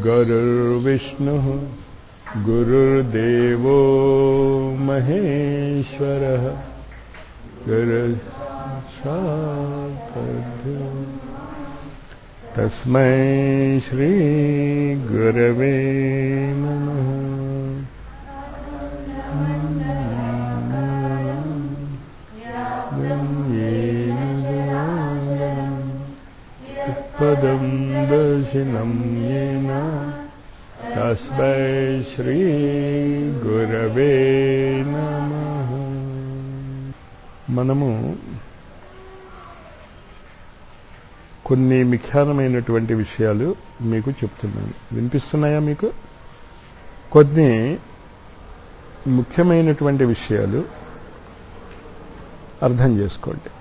गुरुर्विष्णुः गुरुर्देवो महेश्वरः गुरुसाक्षात् तस्मै श्रीगुरवे नमः पदं दर्शिनं येन तस्मै శ్రీగురవే నమ మనము కొన్ని ముఖ్యమైనటువంటి విషయాలు మీకు చెప్తున్నాను వినిపిస్తున్నాయా మీకు కొన్ని ముఖ్యమైనటువంటి విషయాలు అర్థం చేసుకోండి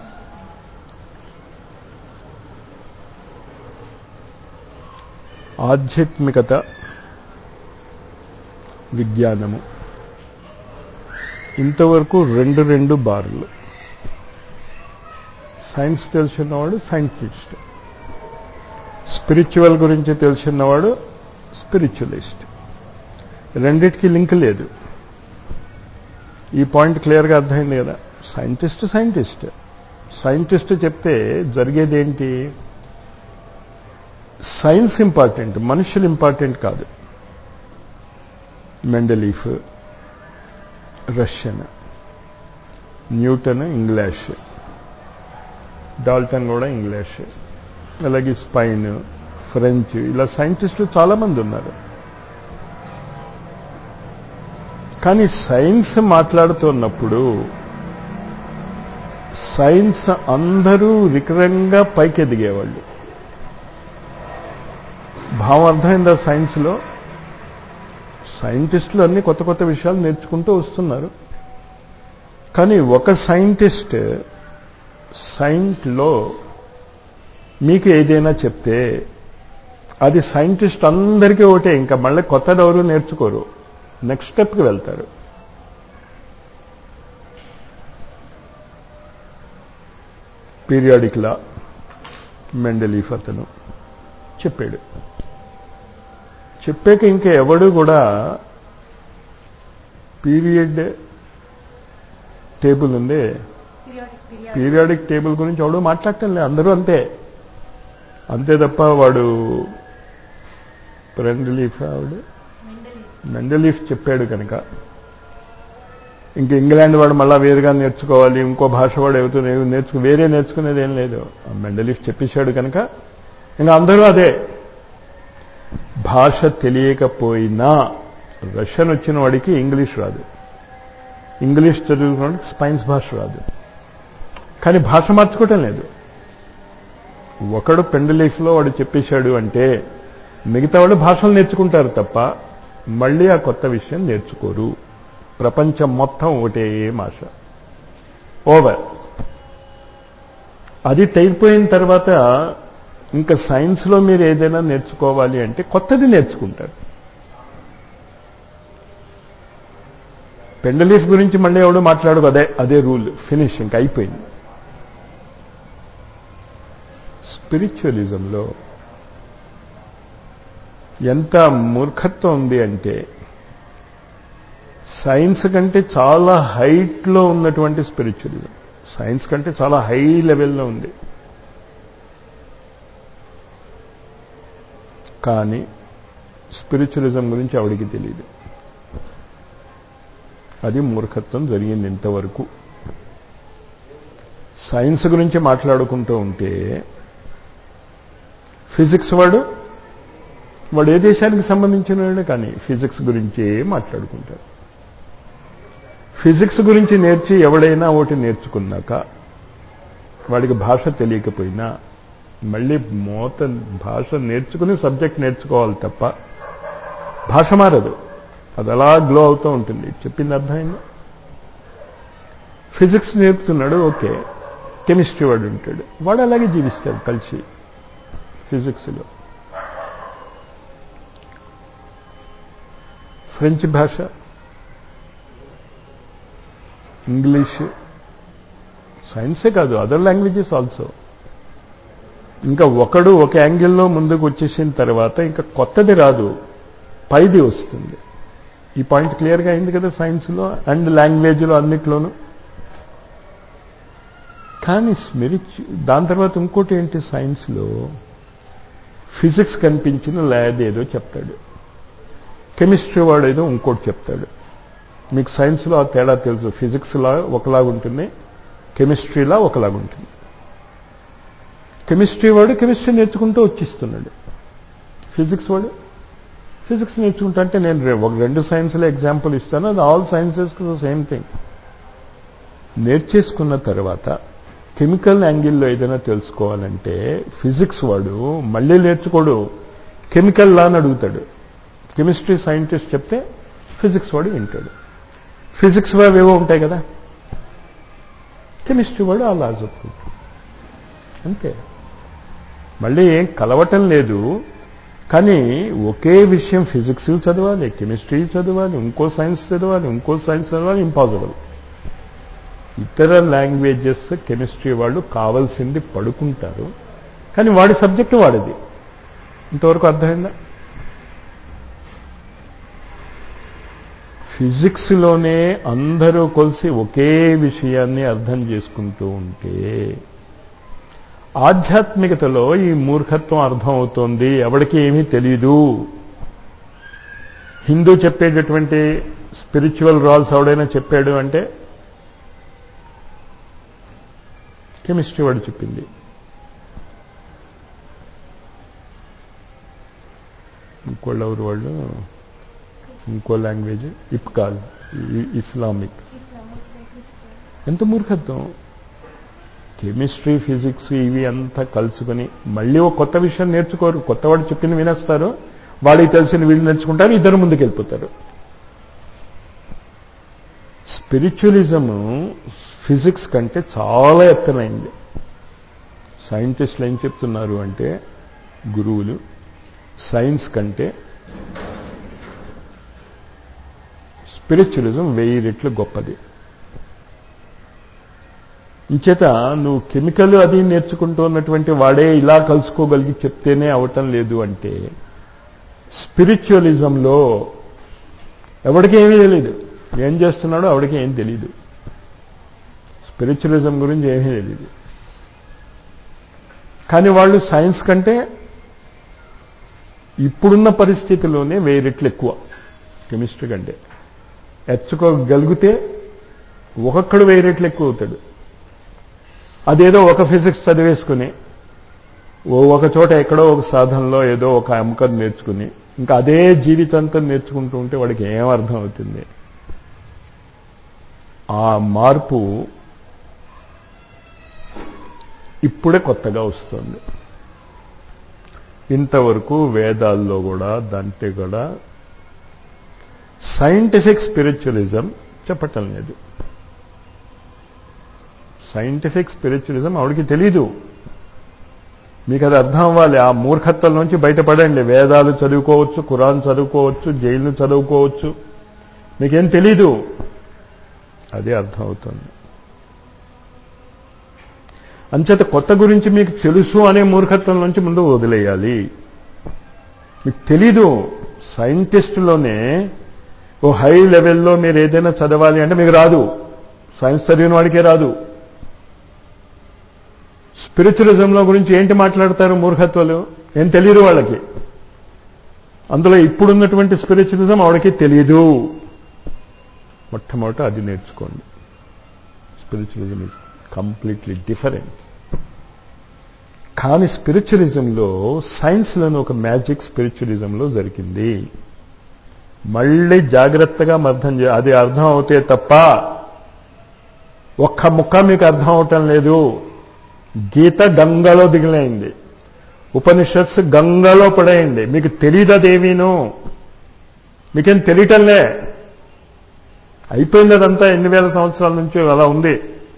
ఆధ్యాత్మికత విజ్ఞానము ఇంతవరకు రెండు రెండు బార్లు సైన్స్ తెలుసున్నవాడు సైంటిస్ట్ స్పిరిచువల్ గురించి తెలుసున్నవాడు స్పిరిచువలిస్ట్ రెండిటికి లింక్ లేదు ఈ పాయింట్ క్లియర్గా అర్థమైంది కదా సైంటిస్ట్ సైంటిస్ట్ సైంటిస్ట్ చెప్తే జరిగేదేంటి సైన్స్ ఇంపార్టెంట్ మనుషులు ఇంపార్టెంట్ కాదు Mendeleev Russian Newton English Dalton కూడా ఇంగ్లీష్ అలాగే స్పైన్ ఫ్రెంచ్ ఇలా సైంటిస్టులు చాలామంది ఉన్నారు కానీ సైన్స్ మాట్లాడుతున్నప్పుడు సైన్స్ అందరూ వికరంగా పైకి ఎదిగేవాళ్ళు భావం అర్థమైందా సైన్స్లో సైంటిస్టులు అన్ని కొత్త కొత్త విషయాలు నేర్చుకుంటూ వస్తున్నారు కానీ ఒక సైంటిస్ట్ సైంట్లో మీకు ఏదైనా చెప్తే అది సైంటిస్ట్ అందరికీ ఒకటే ఇంకా మళ్ళీ కొత్తది ఎవరు నేర్చుకోరు నెక్స్ట్ స్టెప్కి వెళ్తారు పీరియాడిక్ లా మెండలీఫ్ అతను చెప్పాడు చెప్పాక ఇంకా ఎవడు కూడా పీరియడ్ టేబుల్ ఉంది పీరియాడిక్ టేబుల్ గురించి ఎవడు మాట్లాడటం లేదు అందరూ అంతే అంతే తప్ప వాడు ప్రెండలీఫ్ ఆవిడ మెండలీఫ్ చెప్పాడు కనుక ఇంక ఇంగ్లాండ్ వాడు మళ్ళా వేరుగా నేర్చుకోవాలి ఇంకో భాష వాడు ఎవరితో నేర్చుకు వేరే నేర్చుకునేది ఏం లేదు మెండలీఫ్ చెప్పేశాడు కనుక ఇంకా అందరూ అదే భాష తెలియకపోయినా రష్యన్ వచ్చిన వాడికి ఇంగ్లీష్ రాదు ఇంగ్లీష్ చదువుకున్న వాడికి స్పైన్స్ భాష రాదు కానీ భాష మార్చుకోవటం లేదు ఒకడు పెండలీఫ్లో వాడు చెప్పేశాడు అంటే మిగతా వాళ్ళు భాషలు నేర్చుకుంటారు తప్ప మళ్ళీ ఆ కొత్త విషయం నేర్చుకోరు ప్రపంచం మొత్తం ఒకటే భాష ఓవర్ అది తైపోయిన తర్వాత ఇంకా సైన్స్లో మీరు ఏదైనా నేర్చుకోవాలి అంటే కొత్తది నేర్చుకుంటారు పెండలీఫ్ గురించి మళ్ళీ ఎవడు మాట్లాడు అదే అదే రూల్ ఫినిష్ ఇంకా అయిపోయింది స్పిరిచువలిజంలో ఎంత మూర్ఖత్వం ఉంది అంటే సైన్స్ కంటే చాలా హైట్లో ఉన్నటువంటి స్పిరిచువలిజం సైన్స్ కంటే చాలా హై లెవెల్లో ఉంది కానీ స్పిరిచువలిజం గురించి ఆవిడికి తెలియదు అది మూర్ఖత్వం జరిగింది ఇంతవరకు సైన్స్ గురించి మాట్లాడుకుంటూ ఉంటే ఫిజిక్స్ వాడు వాడు ఏ దేశానికి సంబంధించిన వాడే కానీ ఫిజిక్స్ గురించే మాట్లాడుకుంటారు ఫిజిక్స్ గురించి నేర్చి ఎవడైనా ఒకటి నేర్చుకున్నాక వాడికి భాష తెలియకపోయినా మళ్ళీ మోత భాష నేర్చుకుని సబ్జెక్ట్ నేర్చుకోవాలి తప్ప భాష మారదు అది అలా గ్లో అవుతూ ఉంటుంది చెప్పింది అర్థమైంది ఫిజిక్స్ నేర్పుతున్నాడు ఓకే కెమిస్ట్రీ వాడు ఉంటాడు వాడు అలాగే జీవిస్తాడు కలిసి ఫిజిక్స్లో ఫ్రెంచ్ భాష ఇంగ్లీష్ సైన్సే కాదు అదర్ లాంగ్వేజెస్ ఆల్సో ఇంకా ఒకడు ఒక యాంగిల్లో ముందుకు వచ్చేసిన తర్వాత ఇంకా కొత్తది రాదు పైది వస్తుంది ఈ పాయింట్ క్లియర్గా అయింది కదా సైన్స్లో అండ్ లాంగ్వేజ్లో అన్నిట్లోనూ కానీ స్మిరిచు దాని తర్వాత ఇంకోటి ఏంటి సైన్స్లో ఫిజిక్స్ కనిపించిన లేదేదో చెప్తాడు కెమిస్ట్రీ వాడు ఏదో ఇంకోటి చెప్తాడు మీకు సైన్స్లో ఆ తేడా తెలుసు ఫిజిక్స్లా ఒకలాగా ఉంటుంది కెమిస్ట్రీలా ఒకలాగా ఉంటుంది కెమిస్ట్రీ వాడు కెమిస్ట్రీ నేర్చుకుంటూ వచ్చిస్తున్నాడు ఫిజిక్స్ వాడు ఫిజిక్స్ నేర్చుకుంటా అంటే నేను ఒక రెండు సైన్స్లో ఎగ్జాంపుల్ ఇస్తాను అది ఆల్ సైన్సెస్ సేమ్ థింగ్ నేర్చేసుకున్న తర్వాత కెమికల్ యాంగిల్లో ఏదైనా తెలుసుకోవాలంటే ఫిజిక్స్ వాడు మళ్ళీ నేర్చుకోడు కెమికల్ లా అని అడుగుతాడు కెమిస్ట్రీ సైంటిస్ట్ చెప్తే ఫిజిక్స్ వాడు వింటాడు ఫిజిక్స్ వాడు ఏవో ఉంటాయి కదా కెమిస్ట్రీ వాడు ఆ లా చెప్పుకుంటాడు అంతే మళ్ళీ ఏం కలవటం లేదు కానీ ఒకే విషయం ఫిజిక్స్ చదవాలి కెమిస్ట్రీ చదవాలి ఇంకో సైన్స్ చదవాలి ఇంకో సైన్స్ చదవాలి ఇంపాసిబుల్ ఇతర లాంగ్వేజెస్ కెమిస్ట్రీ వాళ్ళు కావాల్సింది పడుకుంటారు కానీ వాడి సబ్జెక్టు వాడిది ఇంతవరకు అర్థమైందా ఫిజిక్స్లోనే అందరూ కలిసి ఒకే విషయాన్ని అర్థం చేసుకుంటూ ఉంటే ఆధ్యాత్మికతలో ఈ మూర్ఖత్వం అర్థమవుతోంది ఎవరికి ఏమీ తెలీదు హిందూ చెప్పేటటువంటి స్పిరిచువల్ రాల్స్ ఎవడైనా చెప్పాడు అంటే కెమిస్ట్రీ వాడు చెప్పింది ఇంకోళ్ళు ఎవరు వాళ్ళు ఇంకో లాంగ్వేజ్ ఇప్కాల్ ఇస్లామిక్ ఎంత మూర్ఖత్వం కెమిస్ట్రీ ఫిజిక్స్ ఇవి అంతా కలుసుకొని మళ్ళీ ఒక కొత్త విషయం నేర్చుకోరు కొత్తవాడు చెప్పింది వినేస్తారు వాడికి తెలిసిన వీళ్ళు నేర్చుకుంటారు ఇద్దరు ముందుకు వెళ్ళిపోతారు స్పిరిచువలిజము ఫిజిక్స్ కంటే చాలా ఎత్తనైంది సైంటిస్టులు ఏం చెప్తున్నారు అంటే గురువులు సైన్స్ కంటే స్పిరిచువలిజం వెయ్యి రెట్లు గొప్పది ఇంచేత నువ్వు కెమికల్ అది నేర్చుకుంటూ ఉన్నటువంటి వాడే ఇలా కలుసుకోగలిగి చెప్తేనే అవటం లేదు అంటే స్పిరిచువలిజంలో ఎవడికి ఏమీ తెలియదు ఏం చేస్తున్నాడో ఆవిడకి ఏం తెలియదు స్పిరిచువలిజం గురించి ఏమీ తెలియదు కానీ వాళ్ళు సైన్స్ కంటే ఇప్పుడున్న పరిస్థితిలోనే వెయ్యి రెట్లు ఎక్కువ కెమిస్ట్రీ కంటే ఎచ్చుకోగలిగితే ఒక్కొక్కడు వెయ్యి రెట్లు ఎక్కువ అవుతాడు అదేదో ఒక ఫిజిక్స్ చదివేసుకుని ఓ ఒక చోట ఎక్కడో ఒక సాధనలో ఏదో ఒక అమ్మకం నేర్చుకుని ఇంకా అదే జీవితాంతం నేర్చుకుంటూ ఉంటే వాడికి ఏం అర్థం అవుతుంది ఆ మార్పు ఇప్పుడే కొత్తగా వస్తుంది ఇంతవరకు వేదాల్లో కూడా దాంట్లో కూడా సైంటిఫిక్ స్పిరిచువలిజం చెప్పటం లేదు సైంటిఫిక్ స్పిరిచువలిజం ఆవిడకి తెలీదు మీకు అది అర్థం అవ్వాలి ఆ మూర్ఖత్వం నుంచి బయటపడండి వేదాలు చదువుకోవచ్చు ఖురాన్ చదువుకోవచ్చు జైలు చదువుకోవచ్చు మీకేం తెలీదు అదే అర్థం అవుతుంది అంచేత కొత్త గురించి మీకు తెలుసు అనే మూర్ఖత్వం నుంచి ముందు వదిలేయాలి మీకు తెలీదు సైంటిస్టులోనే ఓ హై లెవెల్లో మీరు ఏదైనా చదవాలి అంటే మీకు రాదు సైన్స్ చదివిన వాడికే రాదు స్పిరిచువలిజంలో గురించి ఏంటి మాట్లాడతారు మూర్ఖత్వాలు ఏం తెలియదు వాళ్ళకి అందులో ఇప్పుడున్నటువంటి స్పిరిచువలిజం ఆవిడకి తెలియదు మొట్టమొదట అది నేర్చుకోండి స్పిరిచువలిజం ఇస్ కంప్లీట్లీ డిఫరెంట్ కానీ స్పిరిచువలిజంలో సైన్స్లోని ఒక మ్యాజిక్ స్పిరిచువలిజంలో జరిగింది మళ్ళీ జాగ్రత్తగా అర్థం చే అది అర్థం అవుతే తప్ప ఒక్క ముక్క మీకు అర్థం అవటం లేదు గీత గంగలో దిగిలేయండి ఉపనిషత్స్ గంగలో పడేయండి మీకు తెలియదదేమీను మీకేం తెలియటంలే అయిపోయింది అదంతా ఎన్ని వేల సంవత్సరాల నుంచి అలా ఉంది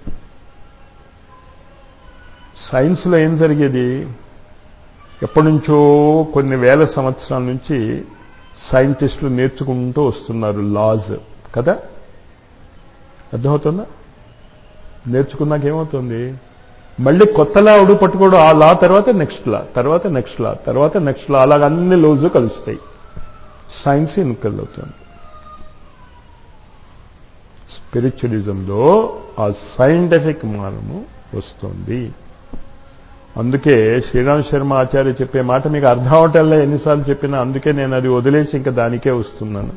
సైన్స్లో ఏం జరిగేది ఎప్పటి నుంచో కొన్ని వేల సంవత్సరాల నుంచి సైంటిస్టులు నేర్చుకుంటూ వస్తున్నారు లాజ్ కదా అర్థమవుతుందా నేర్చుకున్నాక ఏమవుతుంది మళ్ళీ కొత్త లా ఉడు పట్టుకోవడం ఆ లా తర్వాత నెక్స్ట్ లా తర్వాత నెక్స్ట్ లా తర్వాత నెక్స్ట్ లా అలాగ అన్ని లోజు కలుస్తాయి సైన్స్ ఎన్నికలు అవుతుంది స్పిరిచువలిజంలో ఆ సైంటిఫిక్ మార్ము వస్తుంది అందుకే శ్రీరామ్ శర్మ ఆచార్య చెప్పే మాట మీకు అర్థం అవటంలో ఎన్నిసార్లు చెప్పినా అందుకే నేను అది వదిలేసి ఇంకా దానికే వస్తున్నాను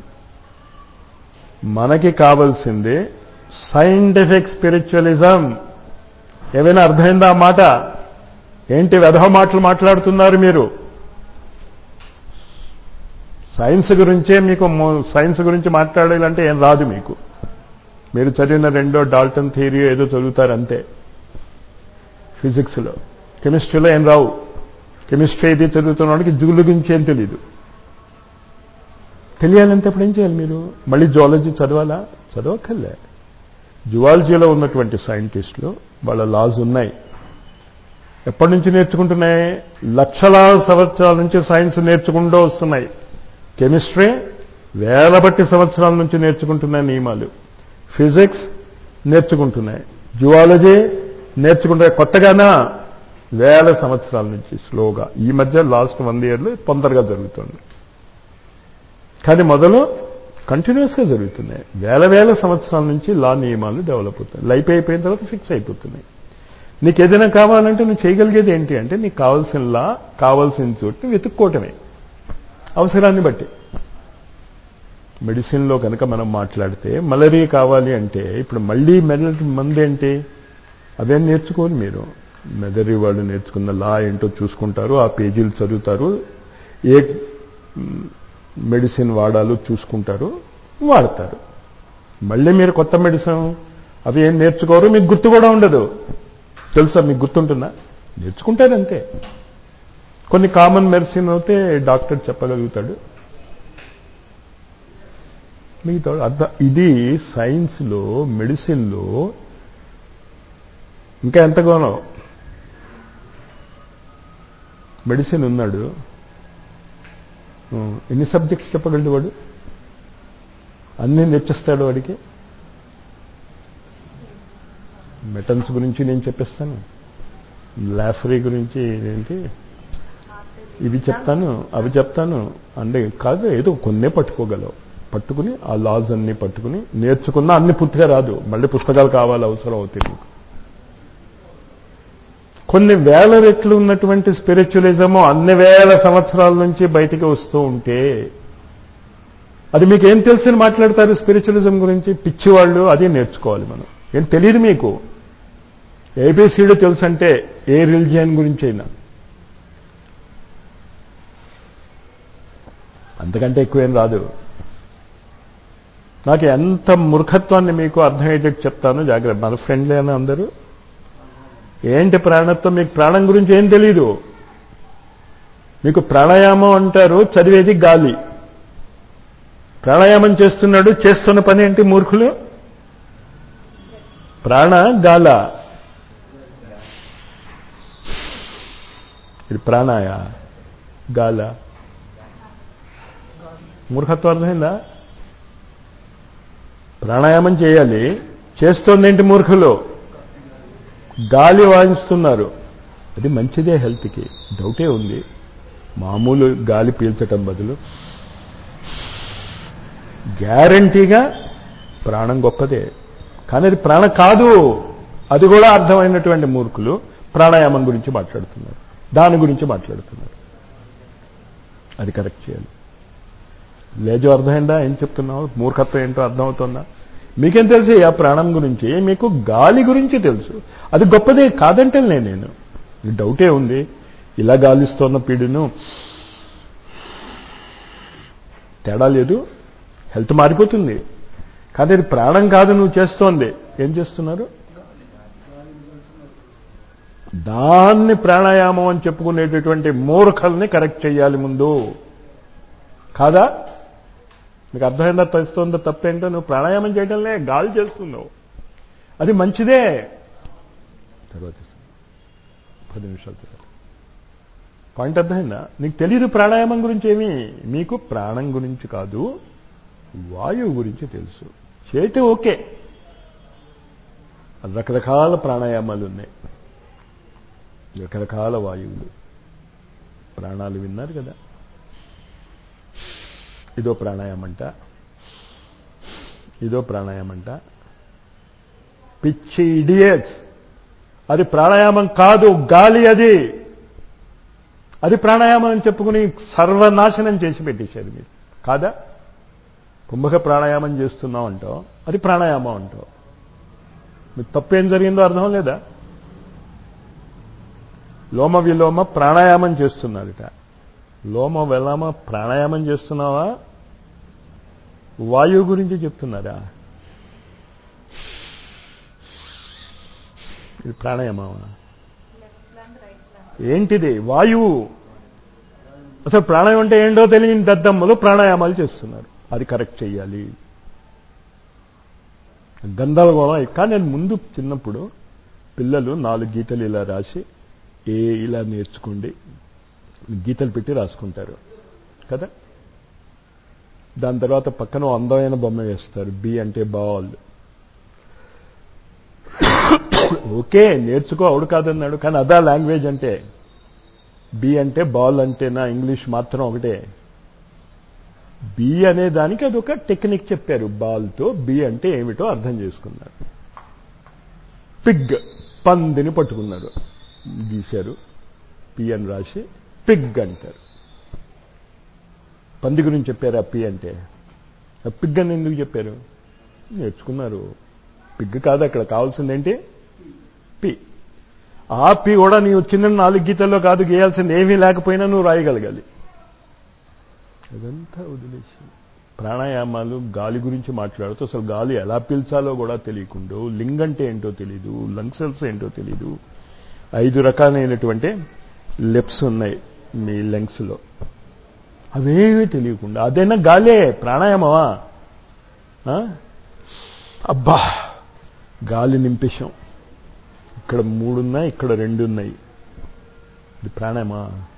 మనకి కావలసింది సైంటిఫిక్ స్పిరిచువలిజం ఏమైనా అర్థమైందా ఆ మాట ఏంటి వెధవ మాటలు మాట్లాడుతున్నారు మీరు సైన్స్ గురించే మీకు సైన్స్ గురించి మాట్లాడాలంటే ఏం రాదు మీకు మీరు చదివిన రెండో డాల్టన్ థియరీ ఏదో చదువుతారు అంతే ఫిజిక్స్లో కెమిస్ట్రీలో ఏం రావు కెమిస్ట్రీ ఇది చదువుతున్నవాడికి జూల గురించి ఏం తెలియదు తెలియాలంటే అప్పుడు ఏం చేయాలి మీరు మళ్ళీ జువాలజీ చదవాలా చదవక్కర్లే జువాలజీలో ఉన్నటువంటి సైంటిస్టులు వాళ్ళ లాస్ ఉన్నాయి ఎప్పటి నుంచి నేర్చుకుంటున్నాయి లక్షలాది సంవత్సరాల నుంచి సైన్స్ నేర్చుకుంటూ వస్తున్నాయి కెమిస్ట్రీ వేల బట్టి సంవత్సరాల నుంచి నేర్చుకుంటున్న నియమాలు ఫిజిక్స్ నేర్చుకుంటున్నాయి జువాలజీ నేర్చుకుంటున్నాయి కొత్తగానా వేల సంవత్సరాల నుంచి స్లోగా ఈ మధ్య లాస్ట్ వన్ ఇయర్లో తొందరగా జరుగుతుంది కానీ మొదలు కంటిన్యూస్గా జరుగుతున్నాయి వేల వేల సంవత్సరాల నుంచి లా నియమాలు డెవలప్ అవుతాయి లైఫ్ అయిపోయిన తర్వాత ఫిక్స్ అయిపోతున్నాయి నీకు ఏదైనా కావాలంటే నువ్వు చేయగలిగేది ఏంటి అంటే నీకు కావాల్సిన లా కావాల్సిన చోటు వెతుక్కోవటమే అవసరాన్ని బట్టి మెడిసిన్లో కనుక మనం మాట్లాడితే మలేరియా కావాలి అంటే ఇప్పుడు మళ్ళీ మెదటి మంది ఏంటి అదేం నేర్చుకోని మీరు మెదరి వాళ్ళు నేర్చుకున్న లా ఏంటో చూసుకుంటారు ఆ పేజీలు చదువుతారు ఏ మెడిసిన్ వాడాలో చూసుకుంటారు వాడతారు మళ్ళీ మీరు కొత్త మెడిసిన్ అవి ఏం నేర్చుకోరు మీకు గుర్తు కూడా ఉండదు తెలుసా మీకు గుర్తుంటుందా నేర్చుకుంటారు అంతే కొన్ని కామన్ మెడిసిన్ అయితే డాక్టర్ చెప్పగలుగుతాడు మిగతా అర్థం ఇది సైన్స్లో మెడిసిన్లో ఇంకా ఎంతగానో మెడిసిన్ ఉన్నాడు ఎన్ని సబ్జెక్ట్స్ చెప్పగలడు వాడు అన్నీ నేర్చిస్తాడు వాడికి మెటన్స్ గురించి నేను చెప్పిస్తాను లాఫరీ గురించి ఏంటి ఇవి చెప్తాను అవి చెప్తాను అంటే కాదు ఏదో కొన్నే పట్టుకోగలవు పట్టుకుని ఆ లాస్ అన్ని పట్టుకుని నేర్చుకున్న అన్ని పూర్తిగా రాదు మళ్ళీ పుస్తకాలు కావాలి అవసరం అవుతాయి మీకు కొన్ని వేల రెట్లు ఉన్నటువంటి స్పిరిచువలిజము అన్ని వేల సంవత్సరాల నుంచి బయటికి వస్తూ ఉంటే అది మీకు ఏం తెలిసి మాట్లాడతారు స్పిరిచువలిజం గురించి పిచ్చివాళ్ళు అది నేర్చుకోవాలి మనం ఏం తెలియదు మీకు ఏబిసిడి తెలుసు అంటే ఏ రిలిజియన్ గురించి అయినా అంతకంటే ఎక్కువేం రాదు నాకు ఎంత మూర్ఖత్వాన్ని మీకు అర్థమయ్యేటట్టు చెప్తాను జాగ్రత్త మన ఫ్రెండ్లేనా అందరూ ఏంటి ప్రాణత్వం మీకు ప్రాణం గురించి ఏం తెలీదు మీకు ప్రాణాయామం అంటారు చదివేది గాలి ప్రాణాయామం చేస్తున్నాడు చేస్తున్న పని ఏంటి మూర్ఖులు ప్రాణ గాల ఇది ప్రాణాయ గాల మూర్ఖత్వం అర్థమైందా ప్రాణాయామం చేయాలి చేస్తోందేంటి మూర్ఖులు గాలి వాయిస్తున్నారు అది మంచిదే హెల్త్కి డౌటే ఉంది మామూలు గాలి పీల్చటం బదులు గ్యారంటీగా ప్రాణం గొప్పదే కానీ అది ప్రాణం కాదు అది కూడా అర్థమైనటువంటి మూర్ఖులు ప్రాణాయామం గురించి మాట్లాడుతున్నారు దాని గురించి మాట్లాడుతున్నారు అది కరెక్ట్ చేయాలి లేజో అర్థమైందా ఏం చెప్తున్నావు మూర్ఖత్వం ఏంటో అర్థమవుతుందా మీకేం తెలుసు ఆ ప్రాణం గురించి మీకు గాలి గురించి తెలుసు అది గొప్పదే కాదంటే నేను డౌటే ఉంది ఇలా గాలిస్తున్న పీడును తేడా లేదు హెల్త్ మారిపోతుంది కానీ అది ప్రాణం కాదు నువ్వు చేస్తోంది ఏం చేస్తున్నారు దాన్ని ప్రాణాయామం అని చెప్పుకునేటటువంటి మూర్ఖల్ని కరెక్ట్ చేయాలి ముందు కాదా మీకు అర్థమైందా తెలుస్తుందో తప్పేంటో నువ్వు ప్రాణాయామం చేయడంలే గాలి చేస్తున్నావు అది మంచిదే తర్వాత పది నిమిషాల తర్వాత పాయింట్ అర్థమైందా నీకు తెలియదు ప్రాణాయామం గురించి ఏమి మీకు ప్రాణం గురించి కాదు వాయువు గురించి తెలుసు చేయటం ఓకే రకరకాల ప్రాణాయామాలు ఉన్నాయి రకరకాల వాయువులు ప్రాణాలు విన్నారు కదా ఇదో ప్రాణాయామంట ఇదో ప్రాణాయామంట పిచ్చి ఇడియట్స్ అది ప్రాణాయామం కాదు గాలి అది అది ప్రాణాయామం అని చెప్పుకుని సర్వనాశనం చేసి పెట్టేశారు మీరు కాదా కుంభక ప్రాణాయామం చేస్తున్నాం అంటాం అది ప్రాణాయామం అంటాం మీకు తప్పేం జరిగిందో అర్థం లేదా లోమ విలోమ ప్రాణాయామం చేస్తున్నారట లోమ విలోమ ప్రాణాయామం చేస్తున్నావా వాయువు గురించి చెప్తున్నారా ఇది ప్రాణాయామమా ఏంటిది వాయువు అసలు ప్రాణాయామం అంటే ఏంటో తెలియని దద్దమ్మలు ప్రాణాయామాలు చేస్తున్నారు అది కరెక్ట్ చెయ్యాలి గందరగోళం కానీ నేను ముందు చిన్నప్పుడు పిల్లలు నాలుగు గీతలు ఇలా రాసి ఏ ఇలా నేర్చుకోండి గీతలు పెట్టి రాసుకుంటారు కదా దాని తర్వాత పక్కన అందమైన బొమ్మ వేస్తారు బి అంటే బాల్ ఓకే నేర్చుకో అవుడు కాదన్నాడు కానీ అదా లాంగ్వేజ్ అంటే బి అంటే బాల్ అంటేనా ఇంగ్లీష్ మాత్రం ఒకటే బి అనే దానికి అదొక టెక్నిక్ చెప్పారు బాల్తో బి అంటే ఏమిటో అర్థం చేసుకున్నారు పిగ్ పందిని పట్టుకున్నారు గీశారు పి అని రాసి పిగ్ అంటారు పంది గురించి చెప్పారు ఆ పి అంటే పిగ్ అని ఎందుకు చెప్పారు నేర్చుకున్నారు పిగ్ కాదు అక్కడ కావాల్సింది ఏంటి పి ఆ పి కూడా నీవు చిన్న నాలుగు గీతల్లో కాదు గీయాల్సింది ఏమీ లేకపోయినా నువ్వు రాయగలగాలి అదంతా వదిలేసి ప్రాణాయామాలు గాలి గురించి మాట్లాడుతూ అసలు గాలి ఎలా పీల్చాలో కూడా తెలియకుండా లింగ్ అంటే ఏంటో తెలీదు లంగ్సెల్స్ ఏంటో తెలీదు ఐదు రకాలైనటువంటి లెప్స్ ఉన్నాయి మీ లెంగ్స్లో అవేమీ తెలియకుండా అదైనా గాలే ప్రాణాయామమా అబ్బా గాలి నింపేశాం ఇక్కడ మూడున్నాయి ఇక్కడ రెండు ఉన్నాయి ఇది ప్రాణాయామా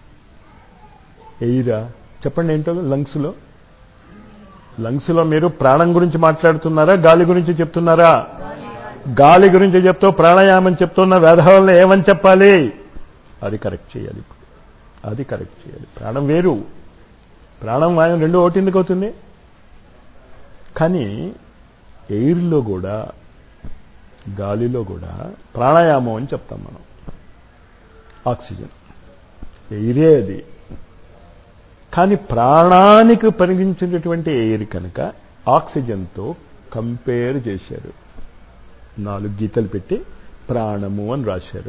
ఎయిరా చెప్పండి ఏంటో లంగ్స్లో లంగ్స్లో మీరు ప్రాణం గురించి మాట్లాడుతున్నారా గాలి గురించి చెప్తున్నారా గాలి గురించి చెప్తూ ప్రాణాయామం చెప్తున్న వేధవల్ని ఏమని చెప్పాలి అది కరెక్ట్ చేయాలి అది కరెక్ట్ చేయాలి ప్రాణం వేరు ప్రాణం వాయం రెండు ఒకటి ఎందుకు అవుతుంది కానీ ఎయిర్లో కూడా గాలిలో కూడా ప్రాణాయామం అని చెప్తాం మనం ఆక్సిజన్ ఎయిరే అది కానీ ప్రాణానికి పరిగించినటువంటి ఎయిర్ కనుక ఆక్సిజన్తో కంపేర్ చేశారు నాలుగు గీతలు పెట్టి ప్రాణము అని రాశారు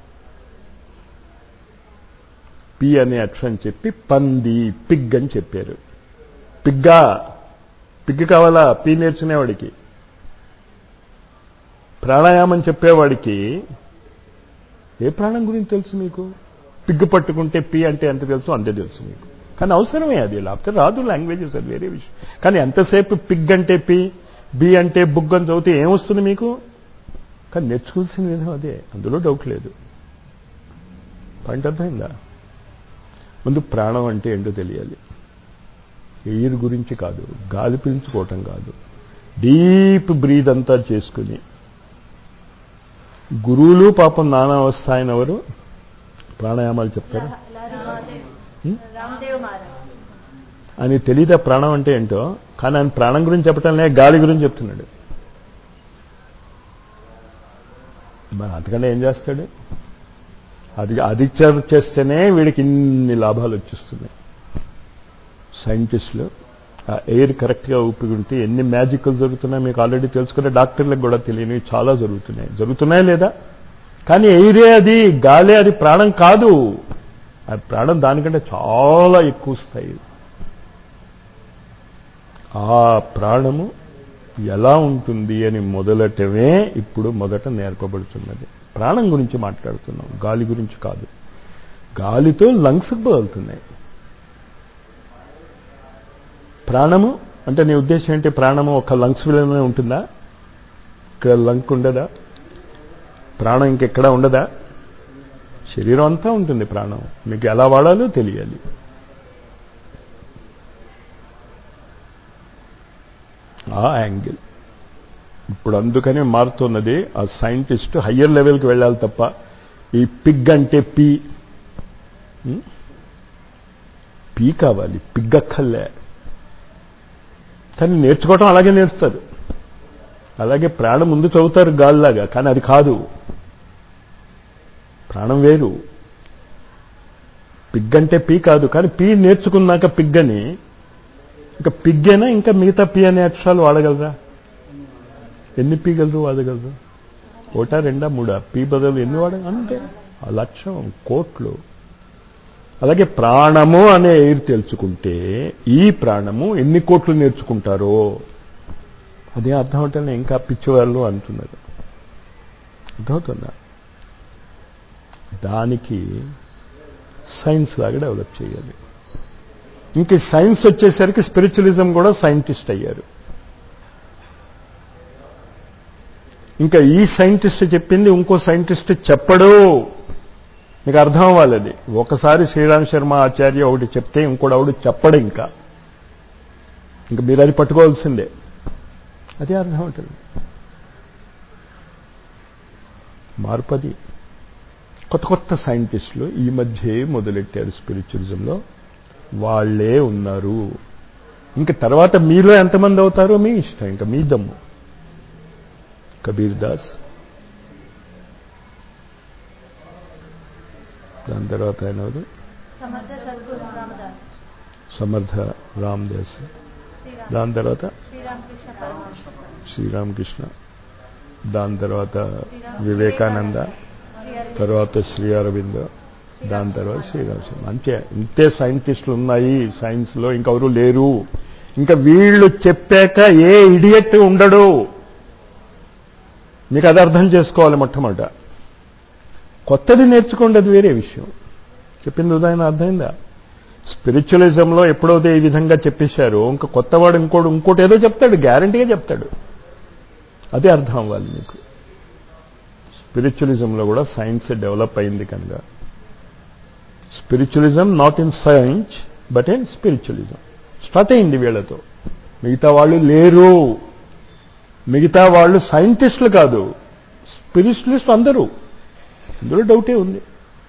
పి అనే అక్షరం చెప్పి పంది పిగ్ అని చెప్పారు పిగ్గా పిగ్ కావాలా పి నేర్చుకునేవాడికి ప్రాణాయామం చెప్పేవాడికి ఏ ప్రాణం గురించి తెలుసు మీకు పిగ్గు పట్టుకుంటే పి అంటే ఎంత తెలుసు అంతే తెలుసు మీకు కానీ అవసరమే అది లేకపోతే రాదు లాంగ్వేజెస్ అది వేరే విషయం కానీ ఎంతసేపు పిగ్ అంటే పి బి అంటే బుగ్ అని చదివితే ఏమొస్తుంది మీకు కానీ నేర్చుకోవాల్సిన విధం అదే అందులో డౌట్ లేదు పాయింట్ అర్థమైందా ముందు ప్రాణం అంటే ఏంటో తెలియాలి ఎయిర్ గురించి కాదు గాలి పీల్చుకోవటం కాదు డీప్ బ్రీద్ అంతా చేసుకుని గురువులు పాపం నానావస్థ ఆయన ఎవరు ప్రాణాయామాలు చెప్తారు అని తెలీదా ప్రాణం అంటే ఏంటో కానీ ఆయన ప్రాణం గురించి చెప్పటం లే గాలి గురించి చెప్తున్నాడు మరి అంతకంటే ఏం చేస్తాడు అది అది చేస్తేనే వీడికి ఇన్ని లాభాలు వచ్చేస్తున్నాయి సైంటిస్టులు ఆ ఎయిర్ కరెక్ట్గా ఊపికుంటే ఎన్ని మ్యాజిక్లు జరుగుతున్నాయి మీకు ఆల్రెడీ తెలుసుకునే డాక్టర్లకు కూడా తెలియనివి చాలా జరుగుతున్నాయి జరుగుతున్నాయి లేదా కానీ ఎయిరే అది గాలే అది ప్రాణం కాదు ఆ ప్రాణం దానికంటే చాలా ఎక్కువ స్థాయి ఆ ప్రాణము ఎలా ఉంటుంది అని మొదలటమే ఇప్పుడు మొదట నేర్పబడుతున్నది ప్రాణం గురించి మాట్లాడుతున్నాం గాలి గురించి కాదు గాలితో లంగ్స్ బదులుతున్నాయి ప్రాణము అంటే నీ ఉద్దేశం ఏంటి ప్రాణము ఒక లంగ్స్ విలనే ఉంటుందా ఇక్కడ లంగ్ ఉండదా ప్రాణం ఇంకెక్కడా ఉండదా శరీరం అంతా ఉంటుంది ప్రాణం మీకు ఎలా వాడాలో తెలియాలి ఆ యాంగిల్ ఇప్పుడు అందుకని మారుతున్నది ఆ సైంటిస్ట్ హయ్యర్ లెవెల్కి వెళ్ళాలి తప్ప ఈ పిగ్ అంటే పీ ఉం? పీ కావాలి పిగ్ అక్కర్లే కానీ నేర్చుకోవటం అలాగే నేర్చుతారు అలాగే ప్రాణం ముందు చదువుతారు గాల్లాగా కానీ అది కాదు ప్రాణం వేరు పిగ్ అంటే పీ కాదు కానీ పీ నేర్చుకున్నాక పిగ్ అని ఇంకా పిగ్గేనా ఇంకా మిగతా పీ అనే అక్షరాలు వాడగలరా ఎన్ని పీగలరు వాడగలరు ఒకటా రెండా మూడా పీ బదులు ఎన్ని వాడ అంతే ఆ లక్ష్యం కోట్లు అలాగే ప్రాణము అనే ఎయిర్ తెలుసుకుంటే ఈ ప్రాణము ఎన్ని కోట్లు నేర్చుకుంటారో అదే అర్థం అంటే ఇంకా పిచ్చివాళ్ళు అంటున్నారు అర్థమవుతుందా దానికి సైన్స్ లాగా డెవలప్ చేయాలి ఇంక సైన్స్ వచ్చేసరికి స్పిరిచువలిజం కూడా సైంటిస్ట్ అయ్యారు ఇంకా ఈ సైంటిస్ట్ చెప్పింది ఇంకో సైంటిస్ట్ చెప్పడు మీకు అర్థం అవ్వాలి అది ఒకసారి శ్రీరామ్ శర్మ ఆచార్య ఒకటి చెప్తే ఇంకోటి ఒకటి చెప్పడు ఇంకా ఇంకా మీరు అది పట్టుకోవాల్సిందే అదే అర్థం ఉంటుంది మార్పది కొత్త కొత్త సైంటిస్టులు ఈ మధ్యే మొదలెట్టారు స్పిరిచువలిజంలో వాళ్లే ఉన్నారు ఇంకా తర్వాత మీలో ఎంతమంది అవుతారో మీ ఇష్టం ఇంకా మీ దమ్ము కబీర్ దాస్ దాని తర్వాత ఆయన ఎవరు? సమర్థ సద్గురు రామదాస్ సమర్థ రామ్దాస్ శ్రీరామ్ దాని తర్వాత శ్రీరామకృష్ణ పరమహంస శ్రీరామకృష్ణ దాని తర్వాత వివేకానంద శ్రీ అరవింద్ తర్వాత శ్రీ అరవింద్ దాని తర్వాత శ్రీరామచంద్ర అంతే ఇంతే సైంటిస్టులు ఉన్నాయి సైన్స్లో ఇంకెవరు లేరు ఇంకా వీళ్ళు చెప్పాక ఏ ఇడియట్ ఉండడు మీకు అది అర్థం చేసుకోవాలి మొట్టమొదట కొత్తది నేర్చుకోండి అది వేరే విషయం చెప్పింది ఉదయం అర్థమైందా స్పిరిచువలిజంలో ఎప్పుడైతే ఈ విధంగా చెప్పేశారో ఇంకా కొత్తవాడు ఇంకోటి ఇంకోటి ఏదో చెప్తాడు గ్యారంటీగా చెప్తాడు అదే అర్థం అవ్వాలి మీకు స్పిరిచువలిజంలో కూడా సైన్స్ డెవలప్ అయింది కనుక spiritualism not in science but in spiritualism start అయింది వీళ్ళతో మిగతా వాళ్ళు లేరు మిగతా వాళ్ళు సైంటిస్టులు కాదు స్పిరిచువలిస్ట్ అందరూ ఇందులో డౌటే ఉంది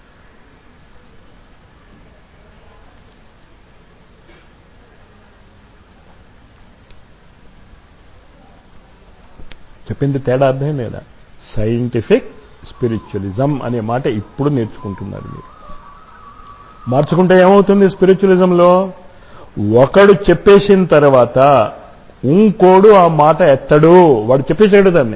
చెప్పింది తేడా అర్థం లేదా సైంటిఫిక్ స్పిరిచువలిజం అనే మాట ఇప్పుడు నేర్చుకుంటున్నారు మీరు మార్చుకుంటే ఏమవుతుంది స్పిరిచువలిజంలో ఒకడు చెప్పేసిన తర్వాత ఇంకోడు ఆ మాట ఎత్తడు వాడు చెప్పేసాడు దాన్ని